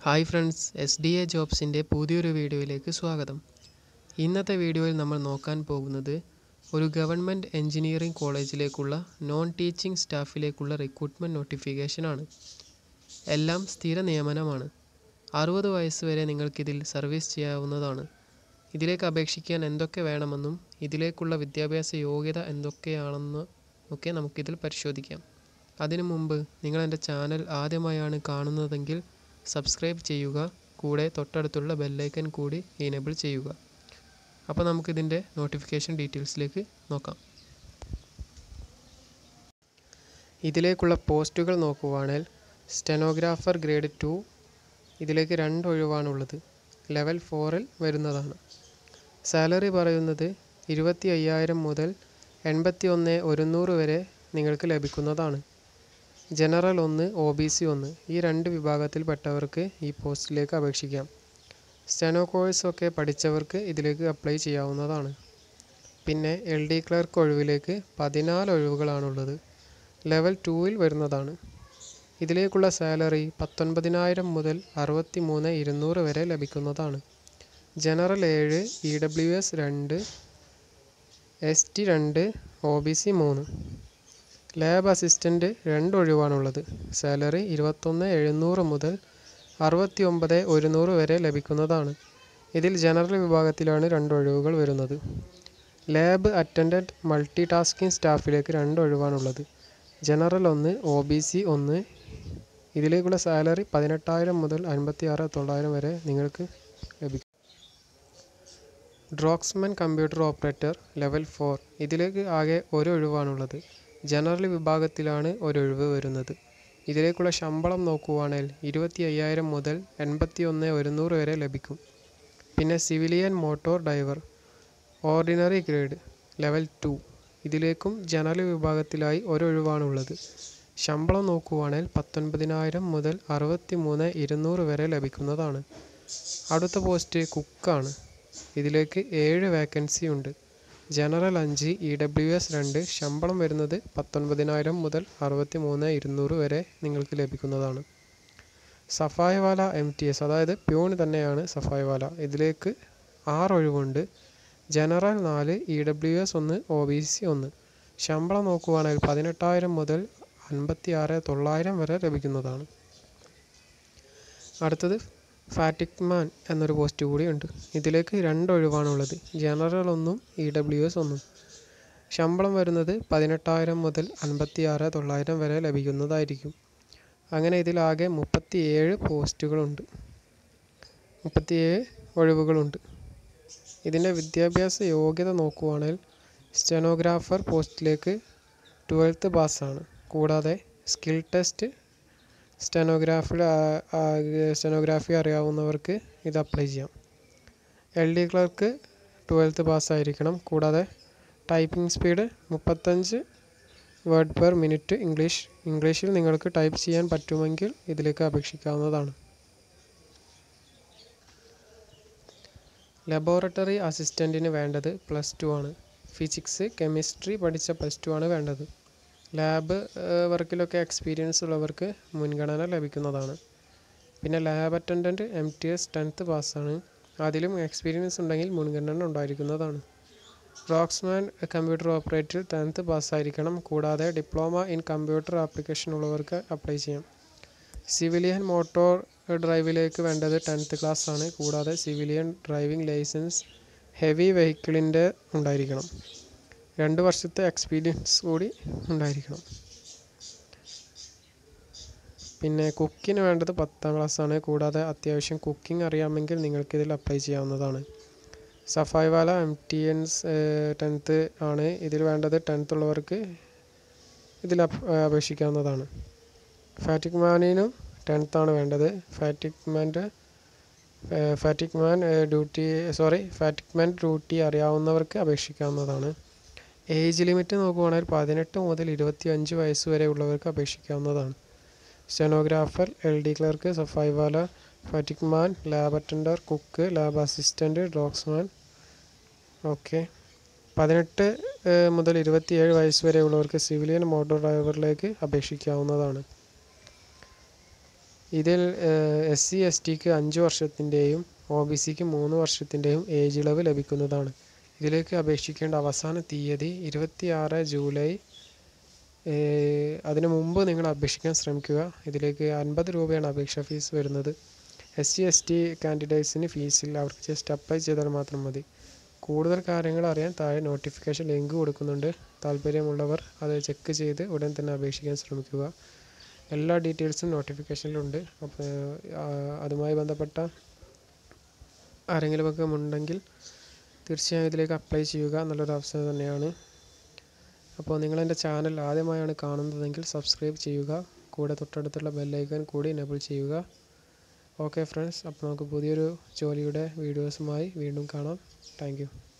hi friends S D A ജോബ്സിൻ്റെ പുതിയൊരു വീഡിയോയിലേക്ക് സ്വാഗതം ഇന്നത്തെ വീഡിയോയിൽ നമ്മൾ നോക്കാൻ പോകുന്നത് ഒരു ഗവൺമെൻറ് എഞ്ചിനീയറിംഗ് കോളേജിലേക്കുള്ള നോൺ ടീച്ചിങ് സ്റ്റാഫിലേക്കുള്ള റിക്രൂട്ട്മെൻറ്റ് നോട്ടിഫിക്കേഷനാണ് എല്ലാം സ്ഥിര നിയമനമാണ് അറുപത് വയസ്സ് വരെ നിങ്ങൾക്കിതിൽ സർവീസ് ചെയ്യാവുന്നതാണ് ഇതിലേക്ക് അപേക്ഷിക്കാൻ എന്തൊക്കെ വേണമെന്നും ഇതിലേക്കുള്ള വിദ്യാഭ്യാസ യോഗ്യത എന്തൊക്കെയാണെന്നും ഒക്കെ നമുക്കിതിൽ പരിശോധിക്കാം അതിനു മുമ്പ് നിങ്ങൾ എൻ്റെ ചാനൽ ആദ്യമായാണ് കാണുന്നതെങ്കിൽ സബ്സ്ക്രൈബ് ചെയ്യുക കൂടെ തൊട്ടടുത്തുള്ള ബെല്ലൈക്കൻ കൂടി എനേബിൾ ചെയ്യുക അപ്പോൾ നമുക്കിതിൻ്റെ നോട്ടിഫിക്കേഷൻ ഡീറ്റെയിൽസിലേക്ക് നോക്കാം ഇതിലേക്കുള്ള പോസ്റ്റുകൾ നോക്കുവാണെങ്കിൽ സ്റ്റെനോഗ്രാഫർ ഗ്രേഡ് ടു ഇതിലേക്ക് രണ്ട് ഒഴിവാണുള്ളത് ലെവൽ ഫോറിൽ വരുന്നതാണ് സാലറി പറയുന്നത് ഇരുപത്തി അയ്യായിരം മുതൽ എൺപത്തി ഒന്ന് ഒരുന്നൂറ് വരെ നിങ്ങൾക്ക് ലഭിക്കുന്നതാണ് ജനറൽ ഒന്ന് ഒ ബി സി ഒന്ന് ഈ രണ്ട് വിഭാഗത്തിൽപ്പെട്ടവർക്ക് ഈ പോസ്റ്റിലേക്ക് അപേക്ഷിക്കാം സ്റ്റെനോ കോഴ്സൊക്കെ പഠിച്ചവർക്ക് ഇതിലേക്ക് അപ്ലൈ ചെയ്യാവുന്നതാണ് പിന്നെ എൽ ഡി ക്ലർക്ക് ഒഴിവിലേക്ക് പതിനാല് ഒഴിവുകളാണുള്ളത് ലെവൽ ടൂവിൽ വരുന്നതാണ് ഇതിലേക്കുള്ള സാലറി പത്തൊൻപതിനായിരം മുതൽ അറുപത്തി മൂന്ന് ഇരുന്നൂറ് വരെ ലഭിക്കുന്നതാണ് ജനറൽ ഏഴ് ഇ ഡബ്ല്യു എസ് രണ്ട് എസ് ടി രണ്ട് ഒ ബി സി മൂന്ന് ലാബ് അസിസ്റ്റൻ്റ് രണ്ട് ഒഴിവാണുള്ളത് സാലറി ഇരുപത്തൊന്ന് എഴുന്നൂറ് മുതൽ അറുപത്തി ഒമ്പത് ഒരുന്നൂറ് വരെ ലഭിക്കുന്നതാണ് ഇതിൽ ജനറൽ വിഭാഗത്തിലാണ് രണ്ട് ഒഴിവുകൾ വരുന്നത് ലാബ് അറ്റൻഡൻറ്റ് മൾട്ടി ടാസ്കിംഗ് സ്റ്റാഫിലേക്ക് രണ്ട് ഒഴിവാണുള്ളത് ജനറൽ ഒന്ന് ഒ ബി സി ഒന്ന് ഇതിലേക്കുള്ള സാലറി പതിനെട്ടായിരം മുതൽ അൻപത്തി ആറ് തൊള്ളായിരം വരെ നിങ്ങൾക്ക് ലഭിക്കും draughtsman computer operator level four ഇതിലേക്ക് ആകെ ഒരു ഒഴിവാണുള്ളത് ജനറൽ വിഭാഗത്തിലാണ് ഒരൊഴിവ് വരുന്നത് ഇതിലേക്കുള്ള ശമ്പളം നോക്കുവാണെങ്കിൽ ഇരുപത്തി അയ്യായിരം മുതൽ എൺപത്തി ഒന്ന് ഒരുന്നൂറ് വരെ ലഭിക്കും പിന്നെ civilian motor driver ordinary grade level two ഇതിലേക്കും ജനറൽ വിഭാഗത്തിലായി ഒരൊഴിവാണുള്ളത് ശമ്പളം നോക്കുവാണെങ്കിൽ പത്തൊൻപതിനായിരം മുതൽ അറുപത്തി മൂന്ന് ഇരുന്നൂറ് വരെ ലഭിക്കുന്നതാണ് അടുത്ത പോസ്റ്റ് കുക്കാണ് ഇതിലേക്ക് ഏഴ് വേക്കൻസി ഉണ്ട് ജനറൽ അഞ്ച് ഇ ഡബ്ല്യു എസ് രണ്ട് ശമ്പളം വരുന്നത് പത്തൊൻപതിനായിരം മുതൽ അറുപത്തി മൂന്ന് ഇരുന്നൂറ് വരെ നിങ്ങൾക്ക് ലഭിക്കുന്നതാണ് സഫായവാല എം ടി എസ് അതായത് പ്യൂൺ തന്നെയാണ് സഫായവാല ഇതിലേക്ക് ആറ് ഒഴിവുണ്ട് ജനറൽ നാല് ഇ ഡബ്ല്യു എസ് ഒന്ന് ഒ ബി സി ഒന്ന് ശമ്പളം നോക്കുവാണെങ്കിൽ പതിനെട്ടായിരം മുതൽ അൻപത്തി ആറ് തൊള്ളായിരം വരെ ലഭിക്കുന്നതാണ് അടുത്തത് ഫാറ്റിക് മാൻ എന്നൊരു പോസ്റ്റ് കൂടിയുണ്ട് ഇതിലേക്ക് രണ്ട് ഒഴിവാണുള്ളത് ജനറൽ ഒന്നും ഇ ഡബ്ല്യു എസ് ഒന്നും ശമ്പളം വരുന്നത് പതിനെട്ടായിരം മുതൽ അൻപത്തി ആറ് തൊള്ളായിരം വരെ ലഭിക്കുന്നതായിരിക്കും അങ്ങനെ ഇതിലാകെ മുപ്പത്തിയേഴ് പോസ്റ്റുകളുണ്ട് മുപ്പത്തിയേഴ് ഒഴിവുകളുണ്ട് ഇതിൻ്റെ വിദ്യാഭ്യാസ യോഗ്യത നോക്കുവാണെങ്കിൽ സ്റ്റെനോഗ്രാഫർ പോസ്റ്റിലേക്ക് ട്വൽത്ത് പാസ്സാണ് കൂടാതെ സ്കിൽ ടെസ്റ്റ് സ്റ്റെനോഗ്രാഫിൽ സ്റ്റെനോഗ്രാഫി അറിയാവുന്നവർക്ക് ഇത് അപ്ലൈ ചെയ്യാം എൽ ഡി ക്ലർക്ക് ട്വൽത്ത് പാസ്സായിരിക്കണം കൂടാതെ ടൈപ്പിംഗ് സ്പീഡ് മുപ്പത്തഞ്ച് വേർഡ് പെർ മിനിറ്റ് ഇംഗ്ലീഷ് ഇംഗ്ലീഷിൽ നിങ്ങൾക്ക് ടൈപ്പ് ചെയ്യാൻ പറ്റുമെങ്കിൽ ഇതിലേക്ക് അപേക്ഷിക്കാവുന്നതാണ് ലബോറട്ടറി അസിസ്റ്റൻറ്റിന് വേണ്ടത് പ്ലസ് ടു ആണ് ഫിസിക്സ് കെമിസ്ട്രി പഠിച്ച പ്ലസ് ടു ആണ് വേണ്ടത് ലാബ് വർക്കിലൊക്കെ എക്സ്പീരിയൻസ് ഉള്ളവർക്ക് മുൻഗണന ലഭിക്കുന്നതാണ് പിന്നെ lab attendant M T S tenth പാസ്സാണ് അതിലും എക്സ്പീരിയൻസ് ഉണ്ടെങ്കിൽ മുൻഗണന ഉണ്ടായിരിക്കുന്നതാണ് റോക്സ്മാൻ കമ്പ്യൂട്ടർ ഓപ്പറേറ്റർ ടെൻത്ത് പാസ്സായിരിക്കണം കൂടാതെ ഡിപ്ലോമ ഇൻ കമ്പ്യൂട്ടർ ആപ്ലിക്കേഷൻ ഉള്ളവർക്ക് അപ്ലൈ ചെയ്യാം സിവിലിയൻ മോട്ടോർ ഡ്രൈവിലേക്ക് വേണ്ടത് ടെൻത്ത് ക്ലാസ് ആണ് കൂടാതെ സിവിലിയൻ ഡ്രൈവിംഗ് ലൈസൻസ് ഹെവി വെഹിക്കിളിൻ്റെ ഉണ്ടായിരിക്കണം രണ്ട് വർഷത്തെ എക്സ്പീരിയൻസ് കൂടി ഉണ്ടായിരിക്കണം പിന്നെ കുക്കിന് വേണ്ടത് പത്താം ക്ലാസ്സാണ് കൂടാതെ അത്യാവശ്യം കുക്കിംഗ് അറിയാമെങ്കിൽ നിങ്ങൾക്കിതിൽ അപ്ലൈ ചെയ്യാവുന്നതാണ് സഫായ്വാല എം ടി എൻസ് ടെൻത്ത് ആണ് ഇതിൽ വേണ്ടത് ടെൻത്ത് ഉള്ളവർക്ക് ഇതിൽ അപേക്ഷിക്കാവുന്നതാണ് ഫാറ്റിക് മാനിനും ടെൻത്ത് ആണ് വേണ്ടത് ഫാറ്റിക് മാൻ്റെ fatigue man duty sorry fatigue man duty അറിയാവുന്നവർക്ക് അപേക്ഷിക്കാവുന്നതാണ് ഏജ് ലിമിറ്റ് നോക്കുവാണെങ്കിൽ പതിനെട്ട് മുതൽ ഇരുപത്തി അഞ്ച് വയസ്സ് വരെ ഉള്ളവർക്ക് അപേക്ഷിക്കാവുന്നതാണ് സ്റ്റെനോഗ്രാഫർ എൽ ഡി ക്ലർക്ക് സഫായിവാല fatigue man lab attender cook lab assistant draughtsman okay പതിനെട്ട് മുതൽ ഇരുപത്തിയേഴ് വയസ്സ് വരെ ഉള്ളവർക്ക് സിവിലിയൻ മോട്ടോർ ഡ്രൈവറിലേക്ക് അപേക്ഷിക്കാവുന്നതാണ് ഇതിൽ എസ് സി എസ് ടിക്ക് അഞ്ച് വർഷത്തിൻ്റെയും ഒ ബി സിക്ക് മൂന്ന് വർഷത്തിൻ്റെയും ഏജ് ഇളവ് ലഭിക്കുന്നതാണ് ഇതിലേക്ക് അപേക്ഷിക്കേണ്ട അവസാന തീയതി ഇരുപത്തിയാറ് ജൂലൈ ഏഹ് അതിനു മുമ്പ് നിങ്ങൾ അപേക്ഷിക്കാൻ ശ്രമിക്കുക ഇതിലേക്ക് അൻപത് രൂപയാണ് അപേക്ഷാ ഫീസ് വരുന്നത് എസ് സി എസ് ടി കാൻഡിഡേറ്റ്സിന് ഫീസില്ല അവർക്ക് ജസ്റ്റ് അപ്ലൈ ചെയ്താൽ മാത്രം മതി കൂടുതൽ കാര്യങ്ങൾ അറിയാൻ താഴെ നോട്ടിഫിക്കേഷൻ ലിങ്ക് കൊടുക്കുന്നുണ്ട് താല്പര്യമുള്ളവർ അത് ചെക്ക് ചെയ്ത് ഉടൻ തന്നെ അപേക്ഷിക്കാൻ ശ്രമിക്കുക എല്ലാ ഡീറ്റെയിൽസും നോട്ടിഫിക്കേഷനിലുണ്ട് അപ്പോൾ അതുമായി ബന്ധപ്പെട്ട ആരെങ്കിലുമൊക്കെ ഉണ്ടെങ്കിൽ തീർച്ചയായും ഇതിലേക്ക് അപ്ലൈ ചെയ്യുക എന്നുള്ളൊരു അവസരം തന്നെയാണ് അപ്പോൾ നിങ്ങൾ എൻ്റെ ചാനൽ ആദ്യമായാണ് കാണുന്നതെങ്കിൽ സബ്സ്ക്രൈബ് ചെയ്യുക കൂടെ തൊട്ടടുത്തുള്ള ബെല്ലൈക്കൺ കൂടി എനേബിൾ ചെയ്യുക ഓക്കെ ഫ്രണ്ട്സ് അപ്പോൾ നമുക്ക് പുതിയൊരു ജോലിയുടെ വീഡിയോസുമായി വീണ്ടും കാണാം താങ്ക്